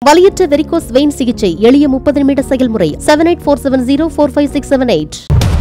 வலியற்ற varicose vein சிகிச்சை எளிய முப்பது நிமிட செயல்முறை seven eight four seven zero four five six seven eight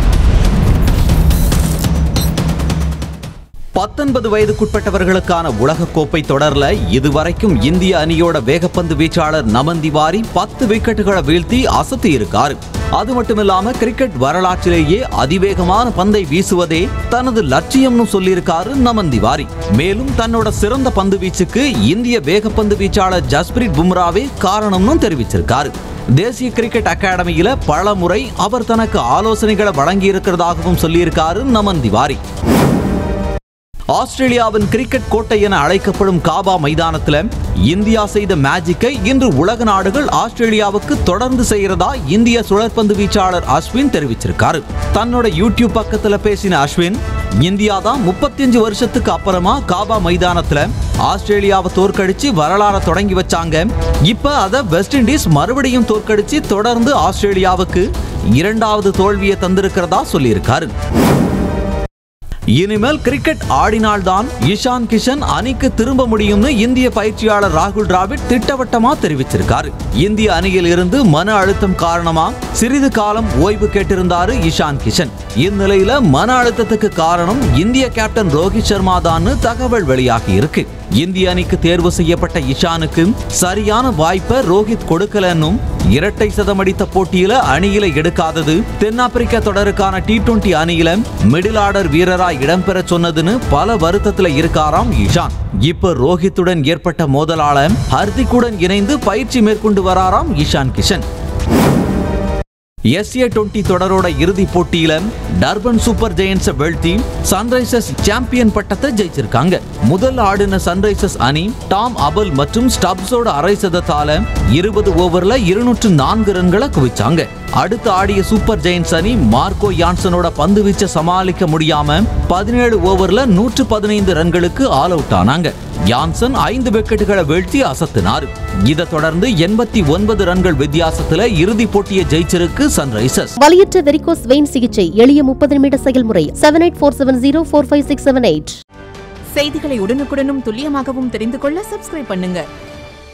பத்தொன்பது வயதுக்குட்பட்டவர்களுக்கான உலகக்கோப்பை தொடர்ல இதுவரைக்கும் இந்திய அணியோட வேகப்பந்து வீச்சாளர் நமன் திவாரி பத்து விக்கெட்டுகளை வீழ்த்தி அசத்தி இருக்காரு அது மட்டுமில்லாம கிரிக்கெட் வரலாற்றிலேயே அதிவேகமான பந்தை வீசுவதே தனது லட்சியம்னு சொல்லியிருக்காரு நமன் திவாரி மேலும் தன்னோட சிறந்த பந்து வீச்சுக்கு இந்திய வேகப்பந்து வீச்சாளர் ஜஸ்பிரீத் பும்ராவே காரணம்னு தெரிவிச்சிருக்காரு தேசிய கிரிக்கெட் அகாடமியில பல முறை அவர் தனக்கு ஆலோசனைகளை வழங்கியிருக்கிறதாகவும் சொல்லியிருக்காரு நமன் திவாரி ஆஸ்திரேலியாவின் கிரிக்கெட் கோட்டை என அழைக்கப்படும் காபா மைதானத்துல இந்தியா செய்த மேஜிக்கை இன்று உலக நாடுகள் ஆஸ்திரேலியாவுக்கு தொடர்ந்து செய்யறதா இந்திய சுழற்பந்து வீச்சாளர் அஸ்வின் தெரிவிச்சிருக்காரு தன்னோட யூடியூப் பக்கத்துல பேசின அஸ்வின் இந்தியா தான் முப்பத்தஞ்சு வருஷத்துக்கு அப்புறமா காபா மைதானத்துல ஆஸ்திரேலியாவை தோற்கடிச்சு வரலாற தொடங்கி வச்சாங்க இப்ப அத வெஸ்ட் இண்டீஸ் மறுபடியும் தோற்கடிச்சு தொடர்ந்து ஆஸ்திரேலியாவுக்கு இரண்டாவது தோல்வியை தந்திருக்கிறதா சொல்லியிருக்காரு இனிமேல் கிரிக்கெட் ஆடினால்தான் இஷான் கிஷன் அணிக்கு திரும்ப முடியும்னு இந்திய பயிற்சியாளர் ராகுல் டிராவிட் திட்டவட்டமா தெரிவிச்சிருக்காரு இந்திய அணியில் இருந்து மன அழுத்தம் காரணமா சிறிது காலம் ஓய்வு கேட்டிருந்தாரு இஷான் கிஷன் இந்நிலையில மன அழுத்தத்துக்கு காரணம் இந்திய கேப்டன் ரோஹித் சர்மா தான் தகவல் வெளியாகி இருக்கு இந்திய அணிக்கு தேர்வு செய்யப்பட்ட இஷானுக்கு சரியான வாய்ப்பை ரோஹித் கொடுக்கலன்னும் இரட்டை சதமடித்த போட்டியில அணியில எடுக்காதது தென்னாப்பிரிக்க தொடருக்கான டி டுவெண்டி அணியில மிடில் ஆர்டர் வீரரா இடம்பெற சொன்னதுன்னு பல வருத்தத்துல இருக்காராம் இஷான் இப்ப ரோஹித்துடன் ஏற்பட்ட மோதலால ஹர்திக்குடன் இணைந்து பயிற்சி மேற்கொண்டு வராராம் இஷான் கிஷன் எஸ்ஏ டுவெண்டி தொடரோட இறுதிப் போட்டியில டர்பன் சூப்பர் ஜெயன்ஸை வீழ்த்தி சன்ரைசர்ஸ் சாம்பியன் பட்டத்தை ஜெயிச்சிருக்காங்க முதல் ஆடின சன்ரைசர்ஸ் அணி டாம் அபல் மற்றும் ஸ்டப்ஸோட அரை சதத்தால இருபது ஓவர்ல இருநூற்று நான்கு ரன்களை குவிச்சாங்க அடுத்து ஆடிய சூப்பர் ஜெயின்ஸ் அணி மார்க்கோ யான்சனோட பந்து வீச்சை சமாளிக்க முடியாம பதினேழு ஓவர்ல நூற்று பதினைந்து ரன்களுக்கு ஆல் அவுட் ஆனாங்க யான்சன் ஐந்து விக்கெட்டுகளை வீழ்த்தி அசத்தினார் இதை தொடர்ந்து எண்பத்தி ஒன்பது ரன்கள் வித்தியாசத்துல இறுதிப் போட்டியை ஜெயிச்சிருக்கு சன்ரைசர்ஸ் வலியற்ற வெரிகோஸ் வெயின் சிகிச்சை எளிய முப்பது நிமிட செயல்முறை seven eight four seven zero four five six seven eight செய்திகளை உடனுக்குடனும் துல்லியமாகவும் தெரிந்து கொள்ள சப்ஸ்கிரைப் பண்ணுங்க